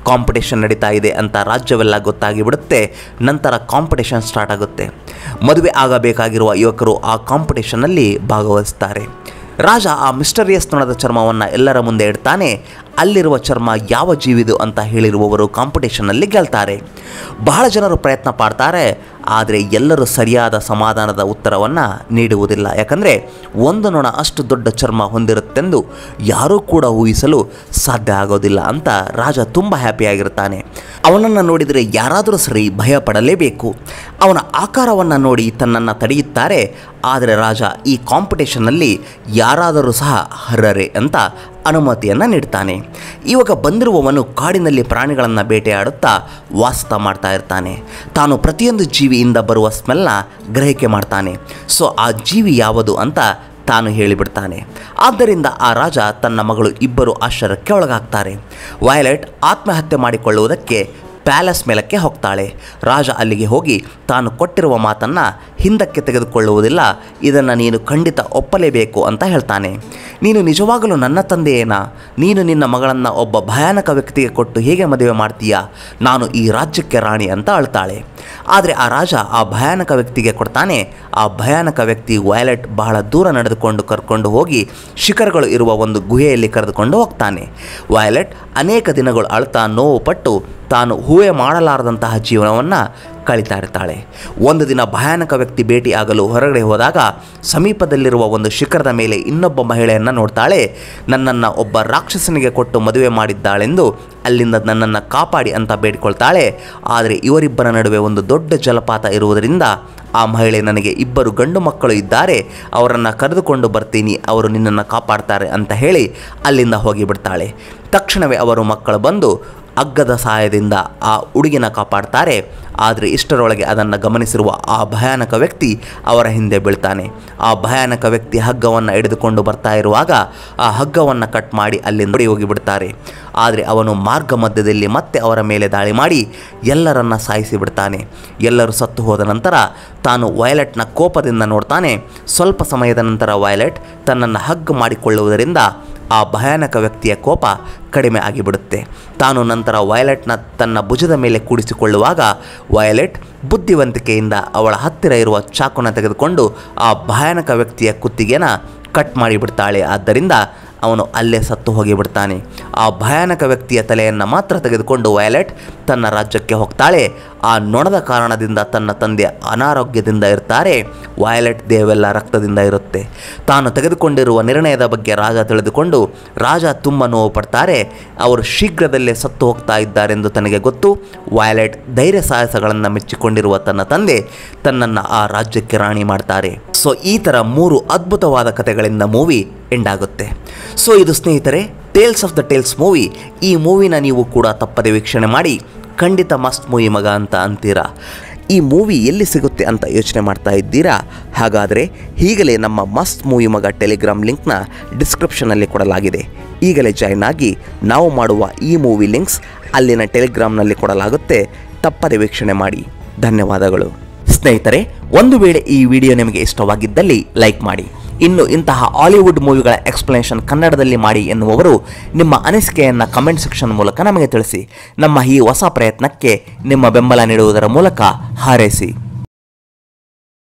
ಕಾಂಪಿಟೇಷನ್ ನಡೀತಾ ಇದೆ ಅಂತ ರಾಜ್ಯವೆಲ್ಲ ಗೊತ್ತಾಗಿ ಬಿಡುತ್ತೆ ನಂತರ ಕಾಂಪಿಟೇಷನ್ ಸ್ಟಾರ್ಟ್ ಆಗುತ್ತೆ ಮದುವೆ ಆಗಬೇಕಾಗಿರುವ ಯುವಕರು ಆ ಕಾಂಪಿಟೇಷನ್ನಲ್ಲಿ ಭಾಗವಹಿಸ್ತಾರೆ ರಾಜ ಆ ಮಿಸ್ಟರಿಯಸ್ ನೊಣದ ಚರ್ಮವನ್ನು ಎಲ್ಲರ ಮುಂದೆ ಇಡ್ತಾನೆ ಅಲ್ಲಿರುವ ಚರ್ಮ ಯಾವ ಜೀವಿದು ಅಂತ ಹೇಳಿರುವವರು ಕಾಂಪಿಟೇಷನ್ನಲ್ಲಿ ಗೆಲ್ತಾರೆ ಬಹಳ ಜನರು ಪ್ರಯತ್ನ ಪಡ್ತಾರೆ ಆದರೆ ಎಲ್ಲರೂ ಸರಿಯಾದ ಸಮಾಧಾನದ ಉತ್ತರವನ್ನು ನೀಡುವುದಿಲ್ಲ ಯಾಕಂದರೆ ಒಂದು ನೊಣ ಅಷ್ಟು ದೊಡ್ಡ ಚರ್ಮ ಹೊಂದಿರುತ್ತೆಂದು ಯಾರೂ ಕೂಡ ಊಹಿಸಲು ಸಾಧ್ಯ ಆಗೋದಿಲ್ಲ ಅಂತ ರಾಜ ತುಂಬ ಹ್ಯಾಪಿಯಾಗಿರ್ತಾನೆ ಅವನನ್ನು ನೋಡಿದರೆ ಯಾರಾದರೂ ಸರಿ ಭಯ ಪಡಲೇಬೇಕು ಅವನ ಆಕಾರವನ್ನು ನೋಡಿ ತನ್ನನ್ನು ತಡೆಯುತ್ತಾರೆ ಆದರೆ ರಾಜ ಈ ಕಾಂಪಿಟೇಷನ್ನಲ್ಲಿ ಯಾರಾದರೂ ಸಹ ಹರ್ರರೆ ಅಂತ ಅನುಮತಿಯನ್ನು ನೀಡ್ತಾನೆ ಇವಾಗ ಬಂದಿರುವವನು ಕಾಡಿನಲ್ಲಿ ಪ್ರಾಣಿಗಳನ್ನು ಬೇಟೆಯಾಡುತ್ತಾ ವಾಸ ಮಾಡ್ತಾ ಇರ್ತಾನೆ ತಾನು ಪ್ರತಿಯೊಂದು ಜೀವಿಯಿಂದ ಬರುವ ಸ್ಮೆಲ್ನ ಗ್ರಹಿಕೆ ಮಾಡ್ತಾನೆ ಸೊ ಆ ಜೀವಿ ಯಾವುದು ಅಂತ ತಾನು ಹೇಳಿಬಿಡ್ತಾನೆ ಆದ್ದರಿಂದ ಆ ರಾಜ ತನ್ನ ಮಗಳು ಇಬ್ಬರು ಆಶ್ಚರ್ಯಕ್ಕೆ ಒಳಗಾಗ್ತಾರೆ ವಯಲೆಟ್ ಆತ್ಮಹತ್ಯೆ ಮಾಡಿಕೊಳ್ಳುವುದಕ್ಕೆ ಪ್ಯಾಲೇಸ್ ಮೇಲಕ್ಕೆ ಹೋಗ್ತಾಳೆ ರಾಜ ಅಲ್ಲಿಗೆ ಹೋಗಿ ತಾನು ಕೊಟ್ಟಿರುವ ಮಾತನ್ನು ಹಿಂದಕ್ಕೆ ತೆಗೆದುಕೊಳ್ಳುವುದಿಲ್ಲ ಇದನ್ನು ನೀನು ಖಂಡಿತ ಒಪ್ಪಲೇಬೇಕು ಅಂತ ಹೇಳ್ತಾನೆ ನೀನು ನಿಜವಾಗಲೂ ನನ್ನ ತಂದೆಯೇನಾ ನೀನು ನಿನ್ನ ಮಗಳನ್ನು ಒಬ್ಬ ಭಯಾನಕ ವ್ಯಕ್ತಿಗೆ ಕೊಟ್ಟು ಹೇಗೆ ಮದುವೆ ಮಾಡ್ತೀಯಾ ನಾನು ಈ ರಾಜ್ಯಕ್ಕೆ ರಾಣಿ ಅಂತ ಅಳ್ತಾಳೆ ಆದರೆ ಆ ರಾಜ ಆ ಭಯಾನಕ ವ್ಯಕ್ತಿಗೆ ಕೊಡ್ತಾನೆ ಆ ಭಯಾನಕ ವ್ಯಕ್ತಿ ವಯಲೆಟ್ ಬಹಳ ದೂರ ನಡೆದುಕೊಂಡು ಕರ್ಕೊಂಡು ಹೋಗಿ ಶಿಖರಗಳು ಇರುವ ಒಂದು ಗುಹೆಯಲ್ಲಿ ಕರೆದುಕೊಂಡು ಹೋಗ್ತಾನೆ ವಯಲೆಟ್ ಅನೇಕ ದಿನಗಳು ಅಳ್ತಾ ನೋವು ಪಟ್ಟು ತಾನು ಹೂವೆ ಮಾಡಲಾರದಂತಹ ಜೀವನವನ್ನು ಕಳೀತಾ ಇರ್ತಾಳೆ ಒಂದು ದಿನ ಭಯಾನಕ ವ್ಯಕ್ತಿ ಭೇಟಿಯಾಗಲು ಹೊರಗಡೆ ಹೋದಾಗ ಸಮೀಪದಲ್ಲಿರುವ ಒಂದು ಶಿಖರದ ಮೇಲೆ ಇನ್ನೊಬ್ಬ ಮಹಿಳೆಯನ್ನು ನೋಡ್ತಾಳೆ ನನ್ನನ್ನು ಒಬ್ಬ ರಾಕ್ಷಸನಿಗೆ ಕೊಟ್ಟು ಮದುವೆ ಮಾಡಿದ್ದಾಳೆಂದು ಅಲ್ಲಿಂದ ನನ್ನನ್ನು ಕಾಪಾಡಿ ಅಂತ ಬೇಡಿಕೊಳ್ತಾಳೆ ಆದರೆ ಇವರಿಬ್ಬರ ನಡುವೆ ಒಂದು ದೊಡ್ಡ ಜಲಪಾತ ಇರುವುದರಿಂದ ಆ ಮಹಿಳೆ ನನಗೆ ಇಬ್ಬರು ಗಂಡು ಮಕ್ಕಳು ಇದ್ದಾರೆ ಅವರನ್ನು ಕರೆದುಕೊಂಡು ಬರ್ತೀನಿ ಅವರು ನಿನ್ನನ್ನು ಕಾಪಾಡ್ತಾರೆ ಅಂತ ಹೇಳಿ ಅಲ್ಲಿಂದ ಹೋಗಿಬಿಡ್ತಾಳೆ ತಕ್ಷಣವೇ ಅವರು ಮಕ್ಕಳು ಬಂದು ಹಗ್ಗದ ಸಹಾಯದಿಂದ ಆ ಹುಡುಗಿನ ಕಾಪಾಡ್ತಾರೆ ಆದರೆ ಇಷ್ಟರೊಳಗೆ ಅದನ್ನು ಗಮನಿಸಿರುವ ಆ ಭಯಾನಕ ವ್ಯಕ್ತಿ ಅವರ ಹಿಂದೆ ಬೀಳ್ತಾನೆ ಆ ಭಯಾನಕ ವ್ಯಕ್ತಿ ಹಗ್ಗವನ್ನು ಹಿಡಿದುಕೊಂಡು ಬರ್ತಾ ಇರುವಾಗ ಆ ಹಗ್ಗವನ್ನು ಕಟ್ ಮಾಡಿ ಅಲ್ಲಿಂದ ಓಡಿ ಹೋಗಿಬಿಡ್ತಾರೆ ಆದರೆ ಅವನು ಮಾರ್ಗ ಮಧ್ಯದಲ್ಲಿ ಮತ್ತೆ ಅವರ ಮೇಲೆ ದಾಳಿ ಮಾಡಿ ಎಲ್ಲರನ್ನ ಸಾಯಿಸಿ ಬಿಡ್ತಾನೆ ಎಲ್ಲರೂ ಸತ್ತು ಹೋದ ನಂತರ ತಾನು ವಯಲೆಟ್ನ ಕೋಪದಿಂದ ನೋಡ್ತಾನೆ ಸ್ವಲ್ಪ ಸಮಯದ ನಂತರ ವಯಲೆಟ್ ತನ್ನನ್ನು ಹಗ್ ಮಾಡಿಕೊಳ್ಳುವುದರಿಂದ ಆ ಭಯಾನಕ ವ್ಯಕ್ತಿಯ ಕೋಪ ಕಡಿಮೆ ಆಗಿಬಿಡುತ್ತೆ ತಾನು ನಂತರ ವಯಲೆಟ್ನ ತನ್ನ ಭುಜದ ಮೇಲೆ ಕೂಡಿಸಿಕೊಳ್ಳುವಾಗ ವಯಲೆಟ್ ಬುದ್ಧಿವಂತಿಕೆಯಿಂದ ಅವಳ ಹತ್ತಿರ ಇರುವ ಚಾಕುನ ತೆಗೆದುಕೊಂಡು ಆ ಭಯಾನಕ ವ್ಯಕ್ತಿಯ ಕುತ್ತಿಗೆನ ಕಟ್ ಮಾಡಿಬಿಡ್ತಾಳೆ ಆದ್ದರಿಂದ ಅವನು ಅಲ್ಲೇ ಸತ್ತು ಹೋಗಿಬಿಡ್ತಾನೆ ಆ ಭಯಾನಕ ವ್ಯಕ್ತಿಯ ತಲೆಯನ್ನು ಮಾತ್ರ ತೆಗೆದುಕೊಂಡು ವಯಲೆಟ್ ತನ್ನ ರಾಜ್ಯಕ್ಕೆ ಹೋಗ್ತಾಳೆ ಆ ನೊಣದ ಕಾರಣದಿಂದ ತನ್ನ ತಂದೆ ಅನಾರೋಗ್ಯದಿಂದ ಇರ್ತಾರೆ ವಯಲೆಟ್ ದೇವೆಲ್ಲ ರಕ್ತದಿಂದ ಇರುತ್ತೆ ತಾನು ತೆಗೆದುಕೊಂಡಿರುವ ನಿರ್ಣಯದ ಬಗ್ಗೆ ರಾಜ ತಿಳಿದುಕೊಂಡು ರಾಜ ತುಂಬ ನೋವು ಪಡ್ತಾರೆ ಅವರು ಶೀಘ್ರದಲ್ಲೇ ಸತ್ತು ಹೋಗ್ತಾ ಇದ್ದಾರೆಂದು ತನಗೆ ಗೊತ್ತು ವಯಲೆಟ್ ಧೈರ್ಯ ಸಾಹಸಗಳನ್ನು ಮೆಚ್ಚಿಕೊಂಡಿರುವ ತನ್ನ ತಂದೆ ತನ್ನನ್ನು ಆ ರಾಜ್ಯಕ್ಕೆ ರಾಣಿ ಮಾಡ್ತಾರೆ ಸೊ ಈ ಥರ ಮೂರು ಅದ್ಭುತವಾದ ಕಥೆಗಳಿಂದ ಮೂವಿ ಎಂಡ್ ಆಗುತ್ತೆ ಸೊ ಇದು ಸ್ನೇಹಿತರೆ Tales of the Tales movie ಈ ಮೂವಿನ ನೀವು ಕೂಡ ತಪ್ಪದೆ ವೀಕ್ಷಣೆ ಮಾಡಿ ಖಂಡಿತ ಮಸ್ತ್ ಮೂವಿ ಮಗ ಅಂತ ಅಂತೀರಾ ಈ ಮೂವಿ ಎಲ್ಲಿ ಸಿಗುತ್ತೆ ಅಂತ ಯೋಚನೆ ಮಾಡ್ತಾ ಇದ್ದೀರಾ ಹಾಗಾದರೆ ಈಗಲೇ ನಮ್ಮ ಮಸ್ತ್ ಮೂವಿ ಮಗ ಟೆಲಿಗ್ರಾಮ್ ಲಿಂಕ್ನ ಡಿಸ್ಕ್ರಿಪ್ಷನಲ್ಲಿ ಕೊಡಲಾಗಿದೆ ಈಗಲೇ ಜಾಯ್ನ್ ಆಗಿ ನಾವು ಮಾಡುವ ಈ ಮೂವಿ ಲಿಂಕ್ಸ್ ಅಲ್ಲಿನ ಟೆಲಿಗ್ರಾಮ್ನಲ್ಲಿ ಕೊಡಲಾಗುತ್ತೆ ತಪ್ಪದೆ ವೀಕ್ಷಣೆ ಮಾಡಿ ಧನ್ಯವಾದಗಳು ಸ್ನೇಹಿತರೆ ಒಂದು ವೇಳೆ ಈ ವಿಡಿಯೋ ನಿಮಗೆ ಇಷ್ಟವಾಗಿದ್ದಲ್ಲಿ ಲೈಕ್ ಮಾಡಿ ಇನ್ನು ಇಂತಹ ಹಾಲಿವುಡ್ ಮೂವಿಗಳ ಎಕ್ಸ್ಪ್ಲನೇಷನ್ ಕನ್ನಡದಲ್ಲಿ ಮಾಡಿ ಎನ್ನುವವರು ನಿಮ್ಮ ಅನಿಸಿಕೆಯನ್ನು ಕಮೆಂಟ್ ಸೆಕ್ಷನ್ ಮೂಲಕ ನಮಗೆ ತಿಳಿಸಿ ನಮ್ಮ ಈ ಹೊಸ ಪ್ರಯತ್ನಕ್ಕೆ ನಿಮ್ಮ ಬೆಂಬಲ ನೀಡುವುದರ ಮೂಲಕ ಹಾರೈಸಿ